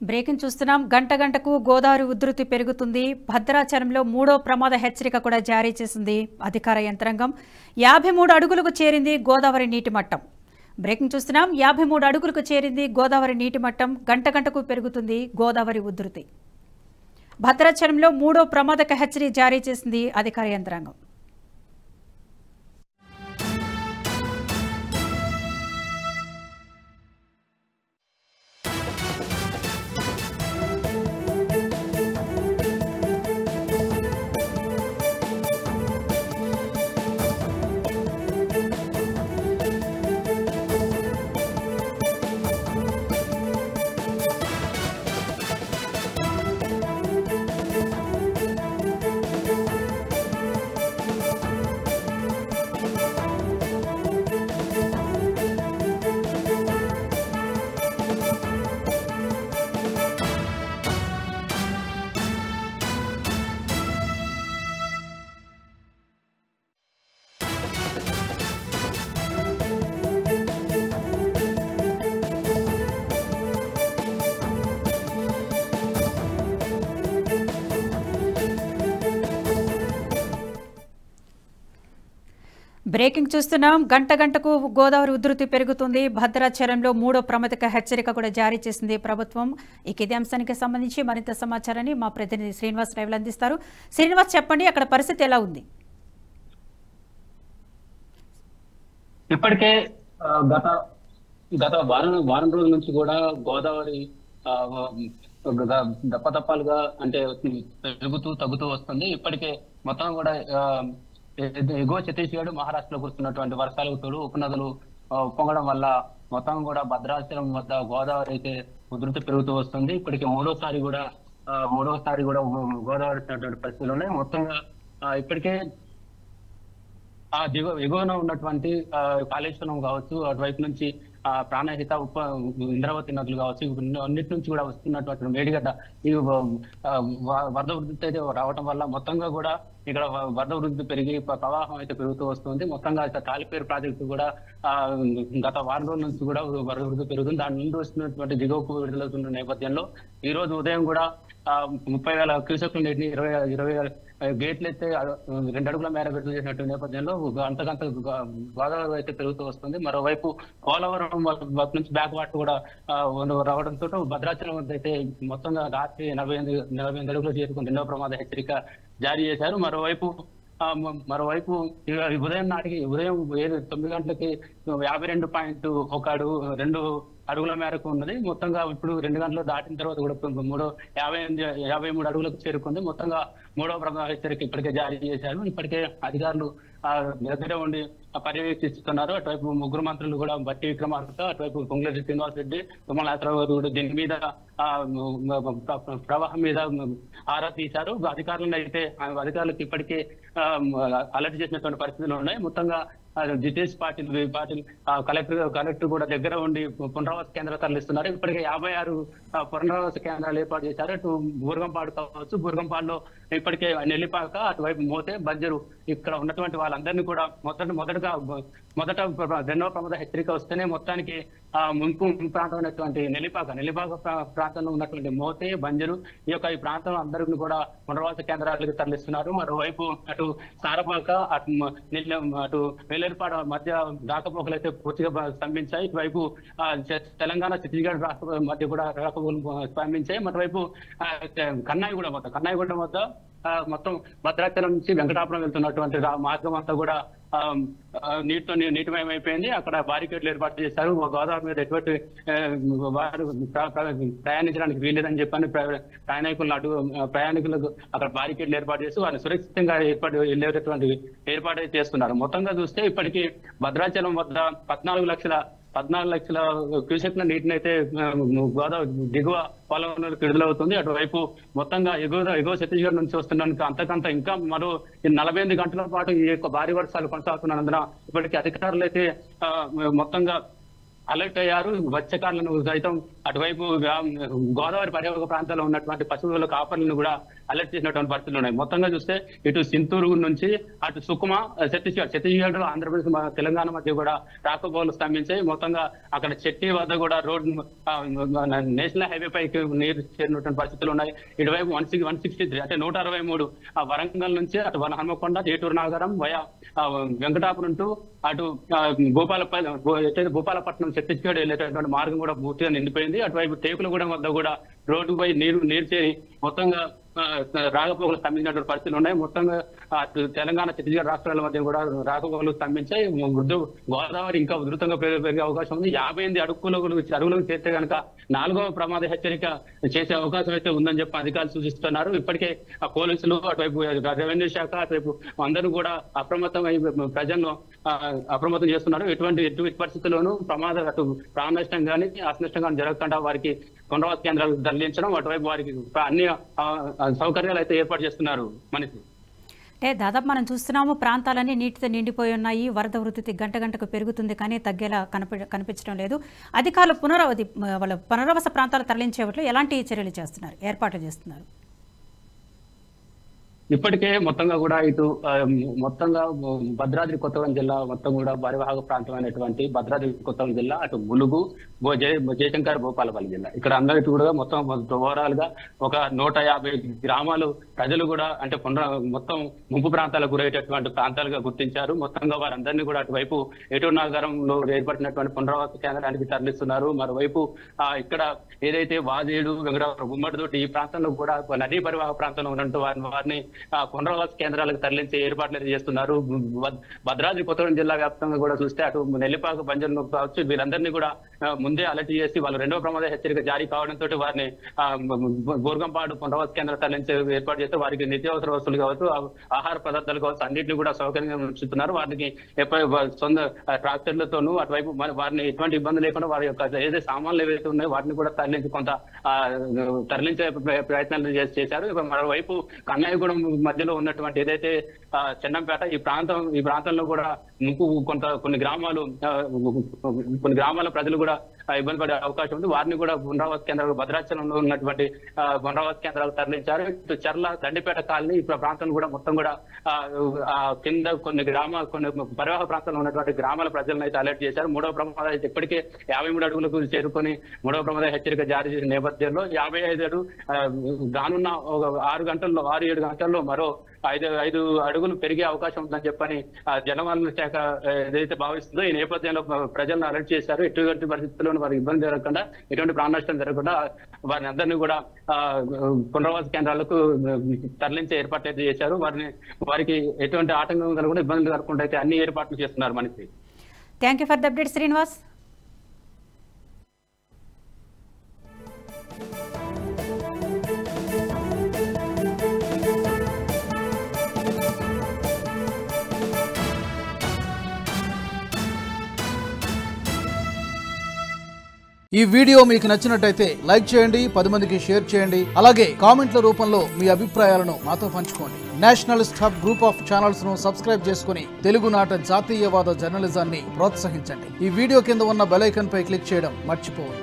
breaking చూస్తున్నాం గంట గంటకు గోదావరి ఉధృతి పెరుగుతుంది భద్రాచలంలో మూడో ప్రమాద హెచ్చరిక కూడా జారీ చేసింది అధికార యంత్రాంగం యాభై మూడు అడుగులకు చేరింది గోదావరి నీటి మట్టం బ్రేకింగ్ చూస్తున్నాం యాభై మూడు అడుగులకు చేరింది గోదావరి నీటి మట్టం గంట గంటకు పెరుగుతుంది గోదావరి ఉధృతి భద్రాచలంలో మూడో ప్రమాదక హెచ్చరిక జారీ చేసింది అధికార యంత్రాంగం బ్రేకింగ్ చూస్తున్నాం గంట గంటకు గోదావరి ఉధృతి పెరుగుతుంది భద్రాచలంలో మూడో ప్రమాదక హెచ్చరిక కూడా జారీ చేసింది ప్రభుత్వం ఇక ఇదే అంశానికి సంబంధించి మరింత సమాచారాన్ని మా ప్రతినిధి శ్రీనివాస్ రైవులు అందిస్తారు శ్రీనివాస్ చెప్పండి అక్కడ పరిస్థితి ఎలా ఉంది ఇప్పటికే ఆ, గత గత వారం వారం రోజుల నుంచి కూడా గోదావరి ఆ, గ- దప్పదప్పాలుగా అంటే పెరుగుతూ తగ్గుతూ వస్తుంది ఇప్పటికే మొత్తం కూడా ఆ, ఎ- ఎగువ ఛత్తీస్గఢ్ మహారాష్ట్రలో కురుస్తున్నటువంటి వర్షాలకు తోడు ఉపనదులు ఆ, పొంగడం వల్ల మొత్తం కూడా భద్రాచలం వద్ద గోదావరి అయితే ఉధృతి పెరుగుతూ వస్తుంది ఇప్పటికి మూడోసారి కూడా ఆ, మూడోసారి కూడా గోదావరి వచ్చినటువంటి పరిస్థితులు ఉన్నాయి మొత్తంగా ఆ, ఇప్పటికే ఆ దిగు ఎగువన ఉన్నటువంటి ఆ, కాళేశ్వరం కావచ్చు అటువైపు నుంచి ఆ ప్రాణహిత ఉప ఇంద్రావతి నదులు కావచ్చు ఇవి అన్నిటి నుంచి కూడా వస్తున్నటువంటి మేడిగడ్డ ఇవి ఆ, వ- వరద వృద్ధి అయితే రావటం వల్ల మొత్తంగా కూడా ఇక్కడ వ- వరద వృద్ధి పెరిగి ప్ర- ప్రవాహం అయితే పెరుగుతూ వస్తుంది మొత్తంగా ఇక్కడ తాలిపేరు ప్రాజెక్టు కూడా ఆ, గత వారం రోజుల నుంచి కూడా వరద వృద్ధి పెరుగుతుంది దాని నుండి వస్తున్నటువంటి దిగువకు విడుదలవుతున్న నేపథ్యంలో ఈ రోజు ఉదయం కూడా ఆ, ముప్పై వేల క్యూసెక్ల నీటిని ఇరవై ఇరవై వేల గేట్లు అయితే ఆ, రెండు అడుగుల మేర విడుదల చేసినట్టు నేపథ్యంలో అంతకంత గో- గోదావరి అయితే పెరుగుతూ వస్తుంది మరోవైపు పోలవరం వైపు నుంచి బ్యాక్ వాటర్ కూడా ఆ, రావడంతో భద్రాచలం వద్ద అయితే మొత్తంగా రాత్రి నలభై ఎనిమిది నలభై ఎనిమిది అడుగులు చేరుకుని రెండవ ప్రమాద హెచ్చరిక జారీ చేశారు మరోవైపు ఆ, మ- మరోవైపు ఇక ఈ ఉదయం నాటికి ఉదయం ఏడు తొమ్మిది గంటలకి యాభై రెండు పాయింట్ ఒక అడుగు రెండు అడుగుల మేరకు ఉన్నది మొత్తంగా ఇప్పుడు రెండు గంటలు దాటిన తర్వాత కూడా ఇప్పుడు మూడో యాభై ఎనిమిది యాభై మూడు అడుగులకు చేరుకుంది మొత్తంగా మూడో ప్రమాద హెచ్చరిక ఇప్పటికే జారీ చేశారు ఇప్పటికే అధికారులు ఆ దగ్గర ఉండి ఆ పర్యవేక్షిస్తున్నారు అటువైపు ముగ్గురు మంత్రులు కూడా బట్టి విక్రమార్క అటువైపు పొంగులేటి శ్రీనివాస్ రెడ్డి తుమ్మలాసరావు గారు కూడా దీని మీద ఆ ప్ర- ప్రవాహం మీద ఆరా తీశారు అధికారులను అయితే ఆ అధికారులకు ఇప్పటికే ఆ, అలర్ట్ చేసినటువంటి పరిస్థితులు ఉన్నాయి మొత్తంగా ఆ, జితేష్ పాటిల్ వి- పాటిల్ ఆ, కలెక్టర్ కలెక్టర్ కూడా దగ్గర ఉండి పునరావాస కేంద్రాలు తరలిస్తున్నారు ఇప్పటికే యాభై ఆరు ఆ, పునరావాస కేంద్రాలు ఏర్పాటు చేశారు అటు బూర్గంపాడు కావచ్చు బూర్గంపాడులో ఇప్పటికే నెల్లిపాక అటువైపు మోతే బజ్జరు ఇక్కడ ఉన్నటువంటి వాళ్ళందరినీ కూడా మొదట మొదటగా మొదట రెండవ ప్రమాద హెచ్చరిక వస్తేనే మొత్తానికి ఆ ముంపు ముంపు ప్రాంతం ఉన్నటువంటి నెల్లిపాక నెల్లిపాక ప్రా- ప్రాంతంలో ఉన్నటువంటి మోతే బంజరు ఈ యొక్క ఈ ప్రాంతం అందరిని కూడా పునరావాస కేంద్రాలకు తరలిస్తున్నారు మరోవైపు అటు సారపాక అటు మ- నెల్లి అటు వేలేరుపాడు మధ్య రాకపోకలు అయితే పూర్తిగా బ- స్తంభించాయి ఇటువైపు ఆ, తె- తెలంగాణ ఛత్తీస్గఢ్ రాష్ట్ర మధ్య కూడా రాకపోకలు స్తంభించాయి మరోవైపు ఆ, తె- కన్నాయిగూడ వద్ద కన్నాయిగూడ వద్ద ఆ, మొత్తం భద్రాచలం నుంచి వెంకటాపురం వెళ్తున్నటువంటి రా- మార్గం అంతా కూడా ఆ, ఆ, నీటితో నీ- నీటిమయం అయిపోయింది అక్కడ బారికేడ్లు ఏర్పాటు చేశారు గోదావరి మీద ఎటువంటి ఆ, వారు ప్ర- ప్ర- ప్రయాణించడానికి వీలేదని చెప్పని ప్ర- ప్రయాణికులను అటు ఆ, ప్రయాణికులకు అక్కడ బారికేడ్లు ఏర్పాటు చేసి వారిని సురక్షితంగా ఏర్పాటు వెళ్ళేటటువంటి ఏర్పాటు అయితే చేస్తున్నారు మొత్తంగా చూస్తే ఇప్పటికీ భద్రాచలం వద్ద పద్నాలుగు లక్షల పద్నాలుగు లక్షల క్యూసెక్ల నీటిని అయితే ఆ, గోదావరి దిగువ పొలంలోకి విడుదలవుతుంది అటువైపు మొత్తంగా ఎగువ ఎగువ ఛత్తీస్గఢ్ నుంచి వస్తున్నందుకు అంతకంత ఇంకా మరో ఈ నలభై ఎనిమిది గంటల పాటు ఈ యొక్క భారీ వర్షాలు కొనసాగుతున్నందున ఇప్పటికీ అధికారులు అయితే ఆ, మొత్తంగా అలర్ట్ అయ్యారు మత్స్యకారులను సైతం అటువైపు గా- గోదావరి పరివాహక ప్రాంతాల్లో ఉన్నటువంటి పశువుల కాపర్లను కూడా అలర్ట్ చేసినటువంటి పరిస్థితులు ఉన్నాయి మొత్తంగా చూస్తే ఇటు సింతూరు నుంచి అటు సుకుమ ఛత్తీస్గఢ్ ఛత్తీస్గఢ్ లో ఆంధ్రప్రదేశ్ మ- తెలంగాణ మధ్య కూడా రాకపోకలు స్తంభించాయి మొత్తంగా అక్కడ చెట్టి వద్ద కూడా రోడ్ నేషనల్ హైవే పైకి నీరు చేరినటువంటి పరిస్థితులు ఉన్నాయి ఇటువైపు one six one sixty three అంటే నూట అరవై మూడు ఆ వరంగల్ నుంచి అటు వన హనుమకొండ ఏటూరు నాగరం వయా ఆ, వెంకటాపురం టు అటు ఆ, భూపాలపల్లి భూ- ఎటైతే భూపాలపట్నం ఛత్తీస్గఢ్ వెళ్ళేటటువంటి మార్గం కూడా పూర్తిగా నిండిపోయింది అటువైపు టేకులగూడెం వద్ద కూడా రోడ్డుపై నీరు నీరు చేరి మొత్తంగా ఆ, రాకపోకలు స్తంభించినటువంటి పరిస్థితులు ఉన్నాయి మొత్తంగా అటు తెలంగాణ ఛత్తీస్గఢ్ రాష్ట్రాల మధ్య కూడా రాకపోకలు స్తంభించాయి మృదు గోదావరి ఇంకా ఉధృతంగా పెరిగే పెరిగే అవకాశం ఉంది యాభై ఎనిమిది అడుగులకు అడుగులకు చేస్తే కనుక నాలుగవ ప్రమాద హెచ్చరిక చేసే అవకాశం అయితే ఉందని చెప్పి అధికారులు సూచిస్తున్నారు ఇప్పటికే ఆ పోలీసులు అటువైపు రెవెన్యూ శాఖ అటువైపు అందరూ కూడా అప్రమత్తమై ప్రజలను ఆ, అప్రమత్తం చేస్తున్నారు ఎటువంటి ఎటువంటి పరిస్థితుల్లోనూ ప్రమాద అటు ప్రాణ నష్టం కానీ ఆస్తి నష్టం కానీ జరగకుండా వారికి పునరావాస కేంద్రాలకు తరలించడం అటువైపు వారికి అన్ని ఆ, ఆ, సౌకర్యాలు అయితే ఏర్పాటు చేస్తున్నారు మనకి అంటే దాదాపు మనం చూస్తున్నాము ప్రాంతాలన్నీ నీటితో నిండిపోయి ఉన్నాయి వరద వృద్ధి గంట గంటకు పెరుగుతుంది కానీ తగ్గేలా కనిపి కనిపించడం లేదు అధికారులు పునరావధి వాళ్ళ పునరావాస ప్రాంతాలు తరలించేవాళ్ళు ఎలాంటి చర్యలు చేస్తున్నారు ఏర్పాట్లు చేస్తున్నారు ఇప్పటికే మొత్తంగా కూడా ఇటు ఆ, మొత్తంగా భద్రాద్రి కొత్తగూడెం జిల్లా మొత్తం కూడా పరివాహక ప్రాంతమైనటువంటి భద్రాద్రి కొత్తగూడెం జిల్లా అటు ములుగు భో- జయ జయశంకర్ భూపాలపల్లి జిల్లా ఇక్కడ అందరికీ కూడా మొత్తం ఓవరాల్ గా ఒక నూట యాభై గ్రామాలు ప్రజలు కూడా అంటే పునర మొత్తం ముంపు ప్రాంతాలకు గురయ్యేటటువంటి ప్రాంతాలుగా గుర్తించారు మొత్తంగా వారందరినీ కూడా అటువైపు ఏటూరు నగరంలో ఏర్పడినటువంటి పునరావాస కేంద్రానికి తరలిస్తున్నారు మరోవైపు ఆ, ఇక్కడ ఏదైతే వాజేడు వెంకటరావు గుమ్మడితోటి ఈ ప్రాంతంలో కూడా నదీ పరివాహక ప్రాంతంలో ఉన్నట్టు వారిని వారిని ఆ, పునరావాస కేంద్రాలకు తరలించే ఏర్పాట్లు అయితే చేస్తున్నారు భద్- భద్రాద్రి కొత్తగూడెం జిల్లా వ్యాప్తంగా కూడా చూస్తే అటు నెల్లిపాక బంజర్ను కావచ్చు వీరందరినీ కూడా ఆ, ముందే అలర్ట్ చేసి వాళ్ళు రెండవ ప్రమాద హెచ్చరిక జారీ కావడంతో వారిని ఆ, బోర్గంపాడు పునరావాస కేంద్రం తరలించే ఏర్పాటు చేస్తే వారికి నిత్యావసర వస్తువులు కావచ్చు ఆ- ఆహార పదార్థాలు కావచ్చు అన్నింటినీ కూడా సౌకర్యంగా ఉంచుతున్నారు వారికి ఎప్పటి వా- సొంత ఆ, ట్రాక్టర్లతోనూ అటువైపు మరి వారిని ఎటువంటి ఇబ్బంది లేకుండా వారి యొక్క ఏదైతే సామాన్లు ఏవైతే ఉన్నాయో వాటిని కూడా తరలించి కొంత ఆ, తరలించే ప్ర- ప్రయత్నాలు చేసి- చేశారు ఇక మరోవైపు కన్నయ్యగూడెం మధ్యలో ఉన్నటువంటి ఏదైతే ఆ, చెన్నంపేట ఈ ప్రాంతం ఈ ప్రాంతంలో కూడా ముక్కు కొంత కొన్ని గ్రామాలు ఆ, కొన్ని గ్రామాల ప్రజలు కూడా ఆ, ఇబ్బంది పడే అవకాశం ఉంది వారిని కూడా పునరావాస కేంద్రాలు భద్రాచలంలో ఉన్నటువంటి ఆ, పునరావాస కేంద్రాలకు తరలించారు ఇటు చర్ల దండిపేట కాలనీ ఈ ప్రాంతం కూడా మొత్తం కూడా ఆ, ఆ, కింద కొన్ని గ్రామ కొన్ని పరివాహ ప్రాంతంలో ఉన్నటువంటి గ్రామాల ప్రజలను అయితే అలర్ట్ చేశారు మూడవ ప్రమాదం అయితే ఇప్పటికే యాభై మూడు అడుగులకు చేరుకొని మూడవ ప్రమాద హెచ్చరిక జారీ చేసిన నేపథ్యంలో యాభై ఐదు అడుగు ఆ, రానున్న ఒక ఆరు గంటల్లో ఆరు ఏడు గంటల్లో మరో ఐదు ఐదు అడుగులు పెరిగే అవకాశం ఉందని చెప్పని ఆ, జలవనరుల శాఖ ఆ, ఏదైతే భావిస్తుందో ఈ నేపథ్యంలో ప్రజలను అలర్ట్ చేశారు ఎటువంటి పరిస్థితుల్లో వారికి ఇబ్బంది జరగకుండా ఎటువంటి ప్రాణ నష్టం జరగకుండా వారిని అందరినీ కూడా ఆ, పునరావాస కేంద్రాలకు తరలించే ఏర్పాట్లు అయితే చేశారు వారిని వారికి ఎటువంటి ఆటంకం కలగకుండా ఇబ్బందులు కలగకుండా అయితే అన్ని ఏర్పాట్లు చేస్తున్నారు మనకి thank you for the update Srinivas ఈ వీడియో మీకు నచ్చినట్టయితే లైక్ చేయండి పది మందికి షేర్ చేయండి అలాగే కామెంట్ల రూపంలో మీ అభిప్రాయాలను మాతో పంచుకోండి nationalist hub group of channels ను సబ్స్క్రైబ్ చేసుకుని తెలుగునాట జాతీయవాద జర్నలిజాన్ని ప్రోత్సహించండి ఈ వీడియో కింద ఉన్న బెల్ ఐకాన్ పై క్లిక్ చేయడం మర్చిపోవద్దు